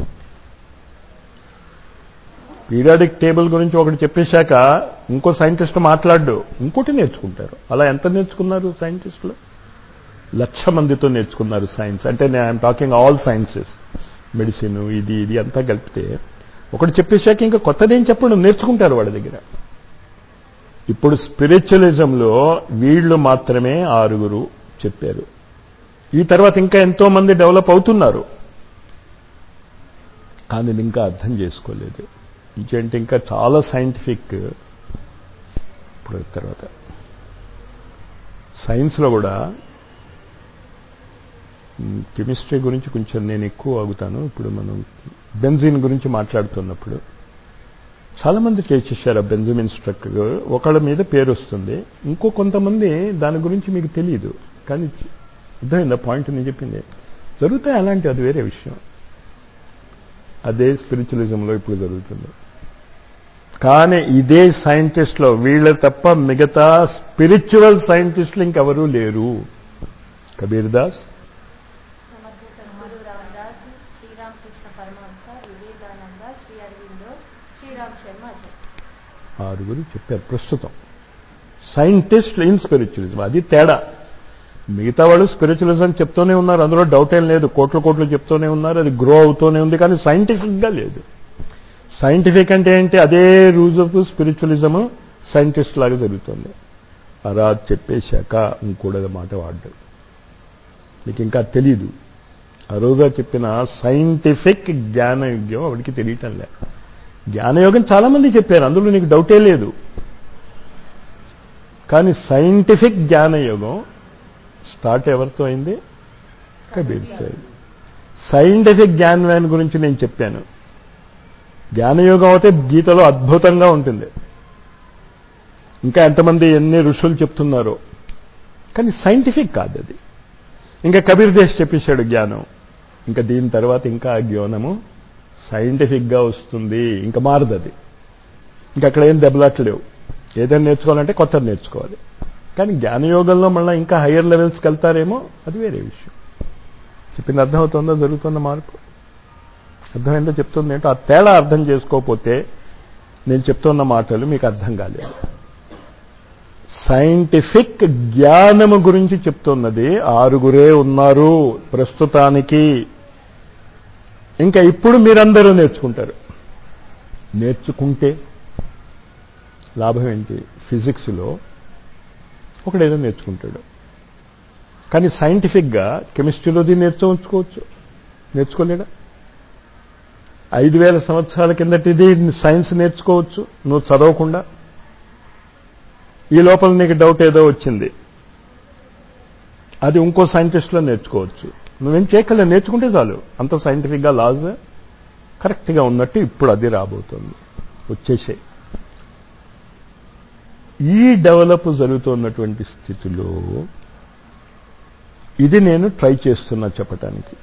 పీరియాడిక్ టేబుల్ గురించి ఒకటి చెప్పేశాక ఇంకో సైంటిస్ట్ మాట్లాడు ఇంకోటి నేర్చుకుంటారు అలా ఎంత నేర్చుకున్నారు సైంటిస్టులు లక్ష మందితో నేర్చుకున్నారు సైన్స్ అంటే నేను I'm talking all sciences medicine ఇది ఇది అంతా కలిపితే ఒకటి చెప్పేశాక ఇంకా కొత్తదేం చెప్పడం నేర్చుకుంటారు వాడి దగ్గర ఇప్పుడు స్పిరిచువలిజంలో వీళ్ళు మాత్రమే ఆరుగురు చెప్పారు ఈ తర్వాత ఇంకా ఎంతో మంది డెవలప్ అవుతున్నారు కానీ ఇది ఇంకా అర్థం చేసుకోలేదు ఇంకేంటి ఇంకా చాలా సైంటిఫిక్ ఇప్పుడు తర్వాత సైన్స్లో కూడా కెమిస్ట్రీ గురించి కొంచెం నేను ఎక్కువ ఆగుతాను ఇప్పుడు మనం బెంజిన్ గురించి మాట్లాడుతున్నప్పుడు చాలా మంది చేసేసారు ఆ బెంజమిన్ స్ట్రక్ ఒకళ్ళ మీద పేరు వస్తుంది ఇంకో కొంతమంది దాని గురించి మీకు తెలియదు కానీ అర్థమైందా పాయింట్ నేను చెప్పింది జరుగుతాయి అలాంటి అది వేరే విషయం అదే స్పిరిచువలిజంలో ఇప్పుడు జరుగుతుంది కానీ ఇదే సైంటిస్ట్లో వీళ్ళ తప్ప మిగతా స్పిరిచువల్ సైంటిస్టులు ఇంకెవరూ లేరు కబీర్ దాస్ సమర్థ సద్గురు రామదాస్ శ్రీరామకృష్ణ పరమహంస వివేకానంద శ్రీ అరవిందో శ్రీరామ్ శర్మ ఆచార్య ఆరుగురు చెప్పారు ప్రస్తుతం సైంటిస్ట్ ఇన్ స్పిరిచువలిజం అది తేడా మిగతా వాళ్ళు స్పిరిచువలిజం చెప్తూనే ఉన్నారు అందులో డౌట్ ఏం లేదు కోట్లు కోట్లు చెప్తూనే ఉన్నారు అది గ్రో అవుతూనే ఉంది కానీ సైంటిఫిక్గా లేదు సైంటిఫిక్ అంటే ఏంటి అదే రూజ్ ఆఫ్ స్పిరిచువలిజం సైంటిస్ట్ లాగా జరుగుతుంది అలా చెప్పేశాక ఇంకూడదు మాట వాడ్డాడు మీకు ఇంకా తెలీదు అరువుగా చెప్పిన సైంటిఫిక్ జ్ఞానయోగ్యం వాడికి తెలియటం లేదు జ్ఞానయోగం చాలా మంది చెప్పారు అందులో నీకు డౌటే లేదు కానీ సైంటిఫిక్ జ్ఞానయోగం స్టార్ట్ ఎవరితో అయింది కబీర్తో అయింది సైంటిఫిక్ జ్ఞానవాన్ గురించి నేను చెప్పాను జ్ఞానయోగం అయితే గీతలో అద్భుతంగా ఉంటుంది ఇంకా ఎంతమంది ఎన్ని ఋషులు చెప్తున్నారో కానీ సైంటిఫిక్ కాదు అది ఇంకా కబీర్ దేశ్ చెప్పేశాడు జ్ఞానం ఇంకా దీని తర్వాత ఇంకా ఆ జ్ఞానము సైంటిఫిక్గా వస్తుంది ఇంకా మారదు అది ఇంకా అక్కడ ఏం దెబ్బలాట్లేవు ఏదైనా నేర్చుకోవాలంటే కొత్తది నేర్చుకోవాలి కానీ జ్ఞానయోగంలో మళ్ళీ ఇంకా హయ్యర్ లెవెల్స్కి వెళ్తారేమో అది వేరే విషయం చెప్పింది అర్థమవుతుందో జరుగుతున్న మార్పు అర్థమైందో చెప్తుంది ఏంటో ఆ తేడా అర్థం చేసుకోకపోతే నేను చెప్తున్న మాటలు మీకు అర్థం కాలేదు సైంటిఫిక్ జ్ఞానము గురించి చెప్తున్నది ఆరుగురే ఉన్నారు ప్రస్తుతానికి ఇంకా ఇప్పుడు మీరందరూ నేర్చుకుంటారు నేర్చుకుంటే లాభం ఏంటి ఫిజిక్స్లో ఒకడేదో నేర్చుకుంటాడు కానీ సైంటిఫిక్గా కెమిస్ట్రీలోది నేర్చుకోవచ్చు నేర్చుకోలేడా ఐదు వేల సంవత్సరాల కిందటిది సైన్స్ నేర్చుకోవచ్చు నువ్వు చదవకుండా ఈ లోపల నీకు డౌట్ ఏదో వచ్చింది అది ఇంకో సైంటిస్ట్లో నేర్చుకోవచ్చు నువ్వేం చేయగలవు నేర్చుకుంటే చాలు అంత సైంటిఫిక్గా లాజ్ కరెక్ట్గా ఉన్నట్టు ఇప్పుడు అది రాబోతోంది వచ్చేసే ఈ డెవలప్ జరుగుతున్నటువంటి స్థితిలో ఇది నేను ట్రై చేస్తున్నా చెప్పటానికి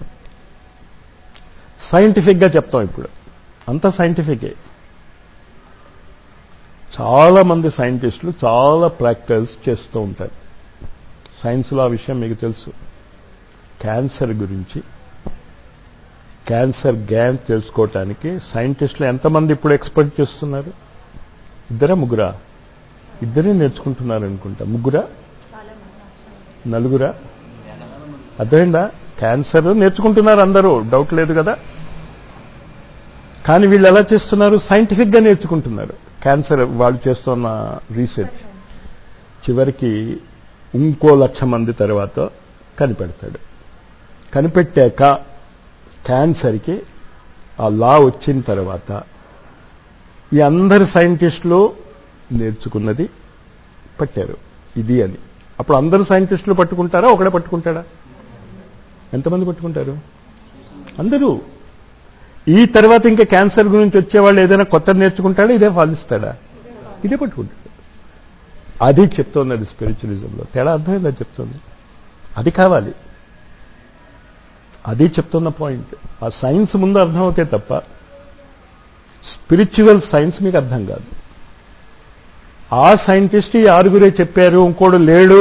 సైంటిఫిక్గా చెప్తాం ఇప్పుడు అంత సైంటిఫికే చాలా మంది సైంటిస్టులు చాలా ప్రాక్టికల్స్ చేస్తూ ఉంటారు సైన్స్లో ఆ విషయం మీకు తెలుసు క్యాన్సర్ గురించి క్యాన్సర్ గ్యాన్ తెలుసుకోవటానికి సైంటిస్టులు ఎంతమంది ఇప్పుడు ఎక్స్పర్ట్ చేస్తున్నారు ఇద్దరా ముగ్గురా ఇద్దరే నేర్చుకుంటున్నారు అనుకుంటా ముగ్గురా నలుగురా అర్థమైందా క్యాన్సర్ నేర్చుకుంటున్నారు అందరూ డౌట్ లేదు కదా కానీ వీళ్ళు ఎలా చేస్తున్నారు సైంటిఫిక్గా నేర్చుకుంటున్నారు క్యాన్సర్ వాళ్ళు చేస్తున్న రీసెర్చ్ చివరికి ఇంకో లక్ష మంది తర్వాత కనిపెడతాడు కనిపెట్టాక క్యాన్సర్కి ఆ లా వచ్చిన తర్వాత ఈ అందరు సైంటిస్టులు నేర్చుకున్నది పట్టారు ఇది అని అప్పుడు అందరూ సైంటిస్టులు పట్టుకుంటారా ఒకడే పట్టుకుంటాడా ఎంతమంది పట్టుకుంటారు అందరూ ఈ తర్వాత ఇంకా క్యాన్సర్ గురించి వచ్చేవాళ్ళు ఏదైనా కొత్త నేర్చుకుంటాడా ఇదే ఫాలిస్తాడా ఇదే పట్టుకుంటాడు అది చెప్తోంది స్పిరిచువలిజంలో తేడా అర్థమైందా చెప్తుంది అది కావాలి అది చెప్తున్న పాయింట్ ఆ సైన్స్ ముందు అర్థమవుతే తప్ప స్పిరిచువల్ సైన్స్ మీకు అర్థం కాదు ఆ సైంటిస్ట్ ఈ ఆరుగురే చెప్పారు ఇంకోడు లేడు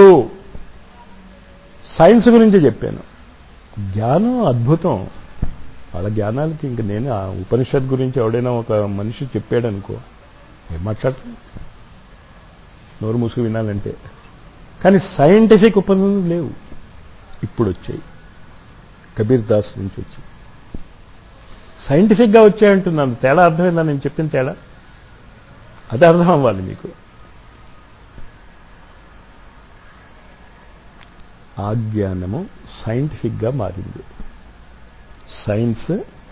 సైన్స్ గురించి చెప్పాను జ్ఞానం అద్భుతం వాళ్ళ జ్ఞానాలకి ఇంక నేను ఆ ఉపనిషత్ గురించి ఎవడైనా ఒక మనిషి చెప్పాడనుకో ఏం మాట్లాడుతుంది నోరు మూసుకు వినాలంటే కానీ సైంటిఫిక్ ఉపనిషత్తులు లేవు ఇప్పుడు వచ్చాయి కబీర్ దాస్ నుంచి వచ్చి సైంటిఫిక్గా వచ్చాయంటున్నాను తేడా అర్థమైందా నేను చెప్పిన తేడా అది అర్థం అవ్వాలి మీకు ఆ జ్ఞానము సైంటిఫిక్గా మారింది సైన్స్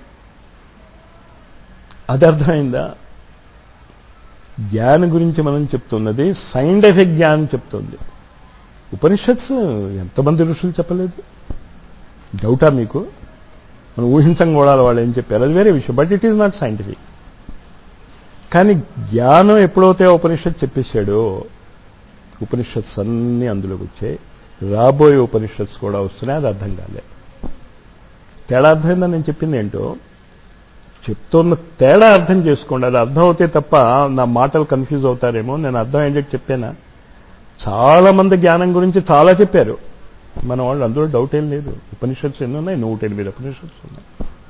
అది అర్థమైందా జ్ఞానం గురించి మనం చెప్తున్నది సైంటిఫిక్ జ్ఞానం చెప్తుంది ఉపనిషత్స్ ఎంతమంది ఋషులు చెప్పలేదు డౌటా మీకు మనం ఊహించం కూడా వాళ్ళు ఏం చెప్పారు అది వేరే విషయం but it is not scientific కానీ జ్ఞానం ఎప్పుడైతే ఉపనిషత్ చెప్పేశాడో ఉపనిషత్స్ అన్నీ అందులోకి వచ్చాయి రాబోయే ఉపనిషత్స్ కూడా వస్తున్నాయి అది అర్థం కాలే తేడా అర్థమైందని నేను చెప్పింది ఏంటో చెప్తున్న తేడా అర్థం చేసుకోండి అది అర్థం అవుతే తప్ప నా మాటలు కన్ఫ్యూజ్ అవుతారేమో నేను అర్థం ఏంటంటే చెప్పానా చాలా మంది జ్ఞానం గురించి చాలా చెప్పారు మన వాళ్ళు అందులో డౌట్ ఏం లేదు ఉపనిషత్స్ ఎన్ని ఉన్నాయి నూట ఎనిమిది ఉపనిషత్స్ ఉన్నాయి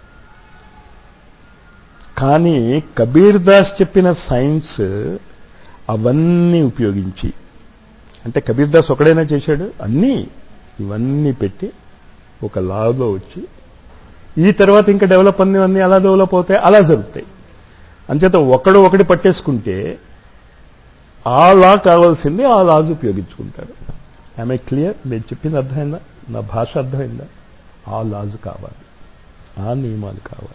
కానీ కబీర్ దాస్ చెప్పిన సైన్స్ అవన్నీ ఉపయోగించి అంటే కబీర్ దాస్ ఒకడైనా చేశాడు అన్నీ ఇవన్నీ పెట్టి ఒక లాలో వచ్చి ఈ తర్వాత ఇంకా డెవలప్ అన్ని అన్నీ అలా డెవలప్ అవుతాయి అలా జరుగుతాయి అంచేత ఒకడు ఒకటి పట్టేసుకుంటే ఆ లా కావాల్సింది ఆ లాజ్ ఉపయోగించుకుంటారు ఐ క్లియర్ నేను చెప్పింది అర్థమైందా నా భాష అర్థమైందా ఆ లాజ్ కావాలి ఆ నియమాలు కావాలి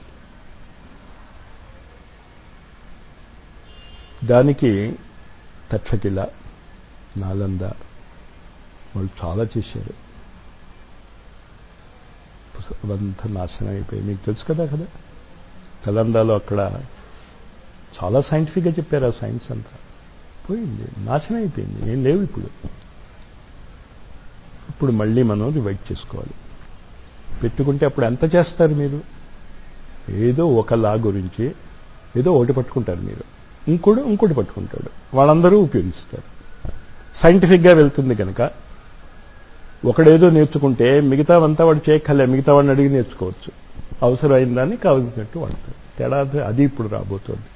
దానికి తక్షకిల నాలంద వాళ్ళు చాలా చేశారు అవంతా నాశనం అయిపోయి మీకు తెలుసు కదా కదా తెలంగాణలో అక్కడ చాలా సైంటిఫిక్గా చెప్పారు ఆ సైన్స్ అంతా పోయింది నాశనం అయిపోయింది ఏం లేవు ఇప్పుడు ఇప్పుడు మళ్ళీ మనం రివైట్ చేసుకోవాలి పెట్టుకుంటే అప్పుడు ఎంత చేస్తారు మీరు ఏదో ఒక లా గురించి ఏదో ఒకటి పట్టుకుంటారు మీరు ఇంకోటి ఇంకోటి పట్టుకుంటాడు వాళ్ళందరూ ఉపయోగిస్తారు సైంటిఫిక్గా వెళ్తుంది కనుక ఒకడేదో నేర్చుకుంటే మిగతావంతా వాడు చేయక్కర్లే మిగతా వాడిని అడిగి నేర్చుకోవచ్చు అవసరమైన దాన్ని కావలసినట్టు వాడతాడు తేడా అది ఇప్పుడు రాబోతోంది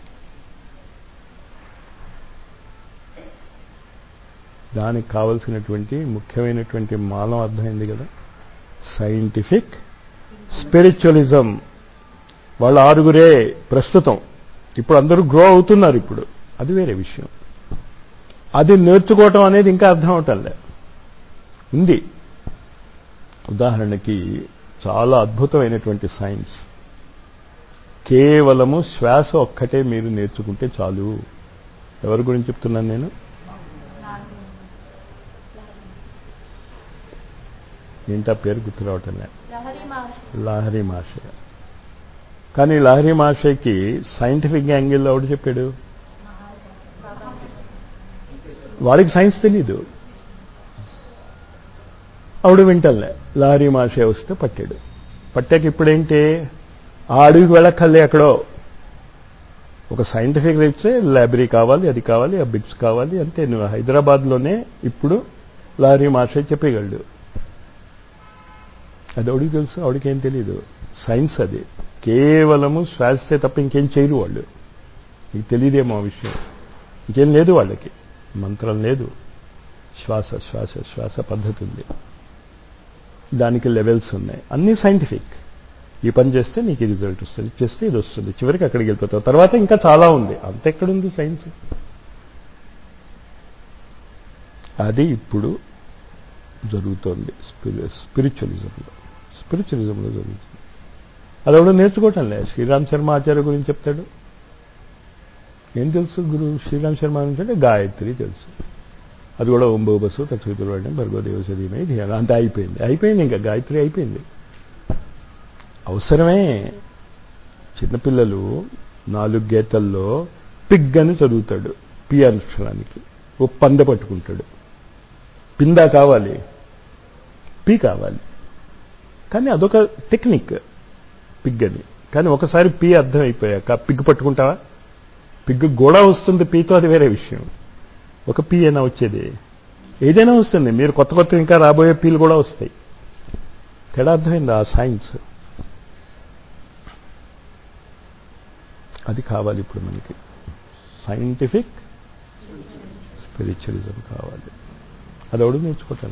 దానికి కావలసినటువంటి ముఖ్యమైనటువంటి మానం అర్థమైంది కదా సైంటిఫిక్ స్పిరిచువలిజం వాళ్ళ ఆరుగురే ప్రస్తుతం ఇప్పుడు అందరూ గ్రో అవుతున్నారు ఇప్పుడు అది వేరే విషయం అది నేర్చుకోవటం అనేది ఇంకా అర్థం అవటంలే ఉంది ఉదాహరణకి చాలా అద్భుతమైనటువంటి సైన్స్ కేవలము శ్వాస ఒక్కటే మీరు నేర్చుకుంటే చాలు ఎవరి గురించి చెప్తున్నాను నేను ఏంటా పేరు గుర్తు రావటం లేదు లహరి మహర్షి లాహరి మహాశయ కానీ లాహరి మహాశయకి సైంటిఫిక్ యాంగిల్లో ఎవడు చెప్పాడు వాడికి సైన్స్ తెలీదు ఆవిడ వింటలే లాహరి మహాశయ వస్తే పట్టాడు పట్టాక ఇప్పుడేంటి ఆ అడవికి వెళ్ళక్కర్లే ఎక్కడో ఒక సైంటిఫిక్ రీప్సే లైబ్రరీ కావాలి అది కావాలి ఆ బిట్స్ కావాలి అంతే నువ్వు హైదరాబాద్లోనే ఇప్పుడు లాహరి మహాశయ చెప్పగలడు అది ఆవిడికి తెలుసు ఆవిడకి ఏం తెలియదు సైన్స్ అది కేవలము శ్వాసే తప్ప ఇంకేం చేయరు వాళ్ళు నీకు తెలియదేమో ఆ విషయం ఇంకేం లేదు వాళ్ళకి మంత్రం లేదు శ్వాస శ్వాస శ్వాస పద్ధతి ఉంది దానికి లెవెల్స్ ఉన్నాయి అన్నీ సైంటిఫిక్ ఈ పని చేస్తే నీకు ఈ రిజల్ట్ వస్తుంది ఇది చేస్తే ఇది వస్తుంది చివరికి అక్కడికి వెళ్ళిపోతావు తర్వాత ఇంకా చాలా ఉంది అంత ఎక్కడుంది సైన్స్ అది ఇప్పుడు జరుగుతోంది స్పిరిచువలిజంలో స్పిరిచువలిజంలో జరుగుతుంది అది ఎవడో నేర్చుకోవటం లేదు శ్రీరామ్ శర్మ ఆచార్య గురించి చెప్తాడు ఏం తెలుసు గురు శ్రీరామ్ శర్మ గురించి అంటే గాయత్రి తెలుసు అది కూడా ఓం బహుబస్సు తత్వితులు వాడిన భర్గోదేవ సదీమై ధ్యాన అంతే అయిపోయింది అయిపోయింది ఇంకా గాయత్రి అయిపోయింది అవసరమే చిన్నపిల్లలు నాలుగు గీతల్లో పిగ్ అని చదువుతాడు పి అక్షరానికి ఓ పందె పట్టుకుంటాడు పిందా కావాలి పి కావాలి కానీ అదొక టెక్నిక్ పిగ్ అని కానీ ఒకసారి పి అర్థం అయిపోయాక పిగ్ పట్టుకుంటావా పిగ్ కూడా వస్తుంది పీతో అది వేరే విషయం ఒక పీ అయినా వచ్చేది ఏదైనా వస్తుంది మీరు కొత్త కొత్త ఇంకా రాబోయే పీలు కూడా వస్తాయి తేడా అర్థమైంది ఆ సైన్స్ అది కావాలి ఇప్పుడు మనకి సైంటిఫిక్ స్పిరిచువలిజం కావాలి అది ఎవడు నేర్చుకోవటం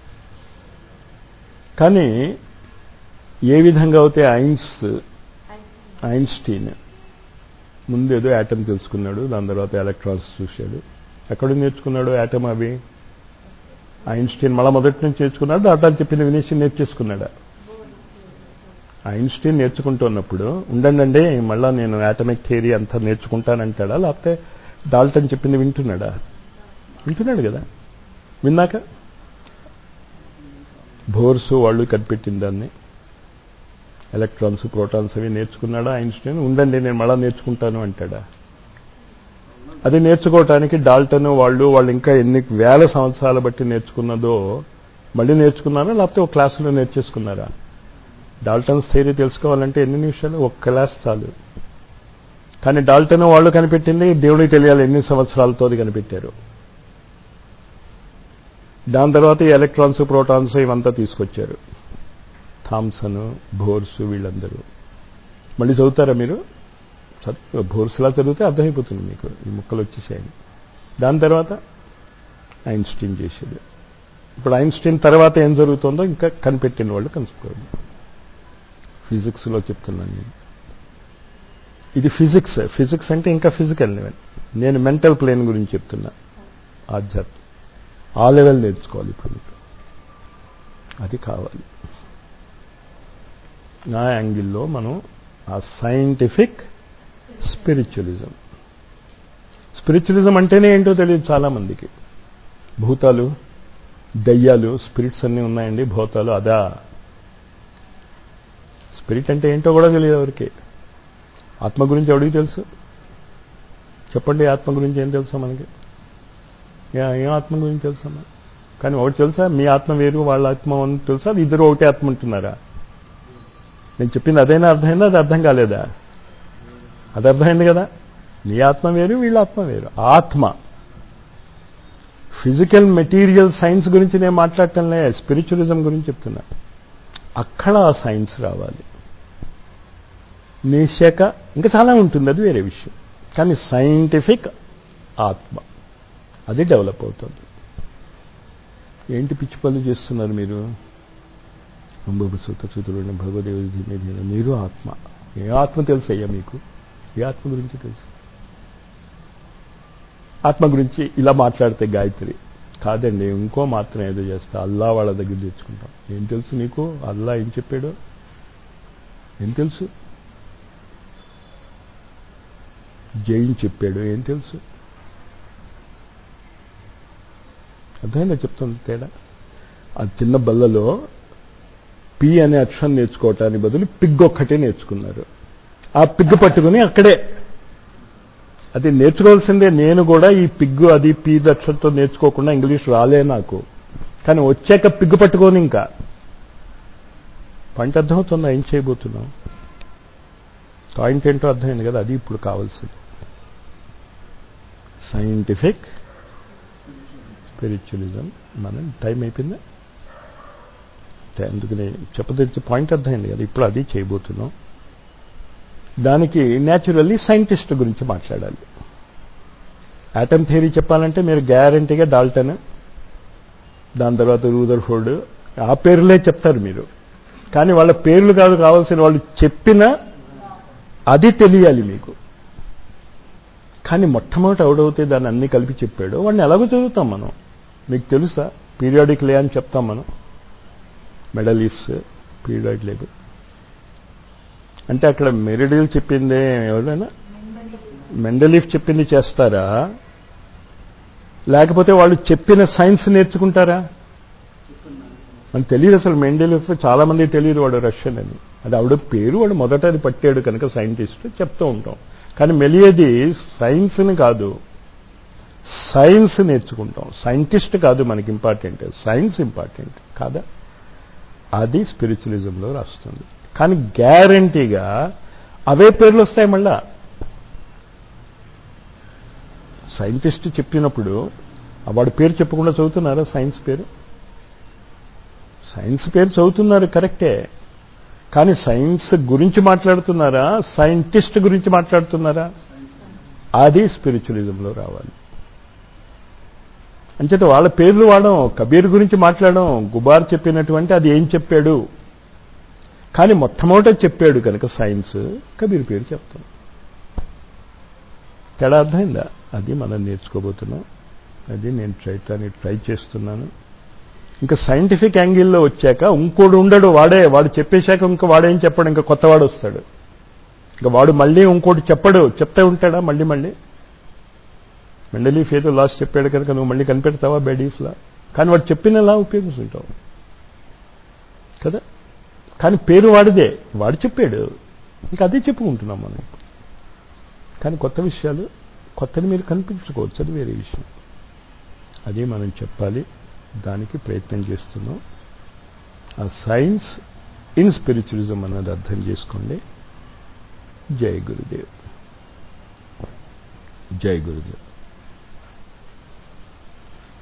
కానీ ఏ విధంగా అయితే ఐన్స్ ఐన్స్టీన్ ముందు ఏదో యాటమ్ తెలుసుకున్నాడు దాని తర్వాత ఎలక్ట్రాన్స్ చూశాడు ఎక్కడ నేర్చుకున్నాడు యాటమ్ అవి ఐన్స్టీన్ మళ్ళా మొదటి నుంచి నేర్చుకున్నాడు దాంట్లో చెప్పిన వినేసి నేర్చేసుకున్నాడా ఐన్స్టీన్ నేర్చుకుంటున్నప్పుడు ఉండండి మళ్ళా నేను యాటమిక్ థియరీ అంతా నేర్చుకుంటానంటాడా లేకపోతే డాల్టన్ చెప్పింది వింటున్నాడా వింటున్నాడు కదా విన్నాక బోర్సు వాళ్ళు కనిపెట్టిన దాన్ని ఎలక్ట్రాన్స్ ప్రోటాన్స్ అవి నేర్చుకున్నాడా ఐన్స్టీన్ ఉండండి నేను మళ్ళా నేర్చుకుంటాను అంటాడా అది నేర్చుకోవటానికి డాల్టన్ వాళ్ళు వాళ్ళు ఇంకా ఎన్ని వేల సంవత్సరాల బట్టి నేర్చుకున్నదో మళ్ళీ నేర్చుకున్నారా లేకపోతే ఒక క్లాసులో నేర్చేసుకున్నారా డాల్టన్స్ థియరీ తెలుసుకోవాలంటే ఎన్ని నిమిషాలు ఒక క్లాస్ చాలు కానీ డాల్టన్ వాళ్ళు కనిపెట్టింది దేవుడికి తెలియాలి ఎన్ని సంవత్సరాలతో అది కనిపెట్టారు దాని తర్వాత ఈ ఎలక్ట్రాన్స్ ప్రోటాన్స్ ఇవంతా తీసుకొచ్చారు థామ్సన్ బోర్స్ వీళ్ళందరూ మళ్ళీ చదువుతారా మీరు బోర్స్లా చదివితే అర్థమైపోతుంది మీకు ఈ ముక్కలు వచ్చేసాయండి దాని తర్వాత ఐన్స్టీన్ చేసేది ఇప్పుడు ఐన్స్టీన్ తర్వాత ఏం జరుగుతుందో ఇంకా కనిపెట్టిన వాళ్ళు కనుక్కోండి ఫిజిక్స్లో చెప్తున్నాను నేను ఇది ఫిజిక్స్ ఫిజిక్స్ అంటే ఇంకా ఫిజికల్ లెవెల్ నేను మెంటల్ ప్లేన్ గురించి చెప్తున్నా ఆధ్యాత్మం ఆ లెవెల్ నేర్చుకోవాలి ఇప్పుడు మీకు అది కావాలి నా యాంగిల్లో మనం ఆ సైంటిఫిక్ స్పిరిచువలిజం స్పిరిచువలిజం అంటేనే ఏంటో తెలియదు చాలామందికి భూతాలు దయ్యాలు స్పిరిట్స్ అన్నీ ఉన్నాయండి భూతాలు అదా స్పిరిట్ అంటే ఏంటో కూడా తెలియదు ఎవరికి ఆత్మ గురించి ఎవరికి తెలుసు చెప్పండి ఆత్మ గురించి ఏం తెలుసా మనకి ఏ- ఏం ఆత్మ గురించి తెలుసా మనకి? కానీ ఒకటి తెలుసా మీ ఆత్మ వేరు వాళ్ళ ఆత్మ అని తెలుసా ఇద్దరు ఒకటే ఆత్మ ఉంటున్నారా నేను చెప్పింది అదైనా అర్థమైందా అది అర్థం కాలేదా అది అర్థమైంది కదా నీ ఆత్మ వేరు వీళ్ళ ఆత్మ వేరు ఆత్మ ఫిజికల్ మెటీరియల్ సైన్స్ గురించి నేను మాట్లాడటంలే స్పిరిచువలిజం గురించి చెప్తున్నా అక్కడ ఆ సైన్స్ రావాలి నిశాక ఇంకా చాలా ఉంటుంది అది వేరే విషయం కానీ సైంటిఫిక్ ఆత్మ అది డెవలప్ అవుతుంది ఏంటి పిచ్చి పనులు చేస్తున్నారు మీరు అంబబు సూత్రచూతులు భగవదేవి ధీమే ధీమే మీరు ఆత్మ ఏ ఆత్మ తెలుసు అయ్యా మీకు ఏ ఆత్మ గురించి తెలుసు ఆత్మ గురించి ఇలా మాట్లాడితే గాయత్రి కాదండి ఇంకో మాత్రం ఏదో చేస్తా అల్లా వాళ్ళ దగ్గర తెచ్చుకుంటాం ఏం తెలుసు నీకు అల్లా ఏం చెప్పాడు ఏం తెలుసు జైన్ చెప్పాడు ఏం తెలుసు అర్థమైందా చెప్తుంది తేడా ఆ చిన్న బల్లలో పి అనే అక్షరం నేర్చుకోవటానికి బదులు పిగ్ ఒక్కటే నేర్చుకున్నారు ఆ పిగ్ పట్టుకుని అక్కడే అది నేర్చుకోవాల్సిందే నేను కూడా ఈ పిగ్గు అది పీ అక్షరంతో నేర్చుకోకుండా ఇంగ్లీష్ రాలే నాకు కానీ వచ్చాక పిగ్గు పట్టుకొని ఇంకా పంట అర్థమవుతుందా ఏం చేయబోతున్నాం పాయింట్ ఏంటో అర్థమైంది కదా అది ఇప్పుడు కావాల్సింది సైంటిఫిక్ స్పిరిచువలిజం మనం టైం అయిపోయిందా అందుకని చెప్పదలిచే పాయింట్ అర్థమైంది కదా ఇప్పుడు అది చేయబోతున్నాం దానికి న్యాచురల్లీ సైంటిస్ట్ గురించి మాట్లాడాలి ఆటమ్ థియరీ చెప్పాలంటే మీరు గ్యారంటీగా డాల్టన్ దాని తర్వాత రూదర్ఫోర్డ్ ఆ పేర్లే చెప్తారు మీరు కానీ వాళ్ళ పేర్లు కాదు కావాల్సిన వాళ్ళు చెప్పిన అది తెలియాలి మీకు కానీ మొట్టమొదటి ఎవడవుతే దాన్ని అన్ని కలిపి చెప్పాడో వాడిని ఎలాగో చదువుతాం మనం మీకు తెలుసా పీరియాడిక్ లే అని చెప్తాం మనం మెడలీఫ్స్ పీరియాడిక్ లేబుల్ అంటే అక్కడ మెరిడిల్ చెప్పిందే ఎవరైనా మెండలీఫ్ చెప్పింది చేస్తారా లేకపోతే వాళ్ళు చెప్పిన సైన్స్ నేర్చుకుంటారా మనకు తెలియదు అసలు మెండలీఫ్ చాలా మంది తెలియదు వాడు రష్యన్ అని అది ఆవిడ పేరు వాడు మొదట అది పట్టాడు కనుక సైంటిస్ట్ చెప్తూ ఉంటాం కానీ మెలియేది సైన్స్ని కాదు సైన్స్ నేర్చుకుంటాం సైంటిస్ట్ కాదు మనకి ఇంపార్టెంట్ సైన్స్ ఇంపార్టెంట్ కాదా అది స్పిరిచువలిజంలో రాస్తుంది కానీ గ్యారంటీగా అవే పేర్లు వస్తాయి మళ్ళా సైంటిస్ట్ చెప్పినప్పుడు వాడి పేరు చెప్పకుండా చదువుతున్నారా సైన్స్ పేరు సైన్స్ పేరు చదువుతున్నారు కరెక్టే కానీ సైన్స్ గురించి మాట్లాడుతున్నారా సైంటిస్ట్ గురించి మాట్లాడుతున్నారా అది స్పిరిచువలిజంలో రావాలి అంచేత వాళ్ళ పేర్లు వాడడం కబీర్ గురించి మాట్లాడడం గుబార్ చెప్పినటువంటి అది ఏం చెప్పాడు కానీ మొట్టమొదట చెప్పాడు కనుక సైన్స్ కబీర్ పేరు చెప్తాం తేడా అర్థమైందా అది మనం నేర్చుకోబోతున్నాం అది నేను ట్రై ట్రై చేస్తున్నాను ఇంకా సైంటిఫిక్ యాంగిల్లో వచ్చాక ఇంకోడు ఉండడు వాడే వాడు చెప్పేశాక ఇంకా వాడేం చెప్పాడు ఇంకా కొత్తవాడు వస్తాడు ఇంకా వాడు మళ్ళీ ఇంకోటి చెప్పడు చెప్తే ఉంటాడా మళ్ళీ మళ్ళీ మెండలీఫ్ ఏదో లాస్ చెప్పాడు కనుక నువ్వు మళ్ళీ కనిపెడతావా బెడీఫ్లా కానీ వాడు చెప్పినలా ఉపయోగిస్తుంటావు కదా కానీ పేరు వాడిదే వాడు చెప్పాడు ఇంకా అదే చెప్పుకుంటున్నాం మనం కానీ కొత్త విషయాలు కొత్తని మీరు కనిపించుకోవచ్చు అది వేరే విషయం అది మనం చెప్పాలి దానికి ప్రయత్నం చేస్తున్నాం ఆ సైన్స్ ఇన్ స్పిరిచువలిజం అన్నది అర్థం చేసుకోండి జై గురుదేవ్ జై గురుదేవ్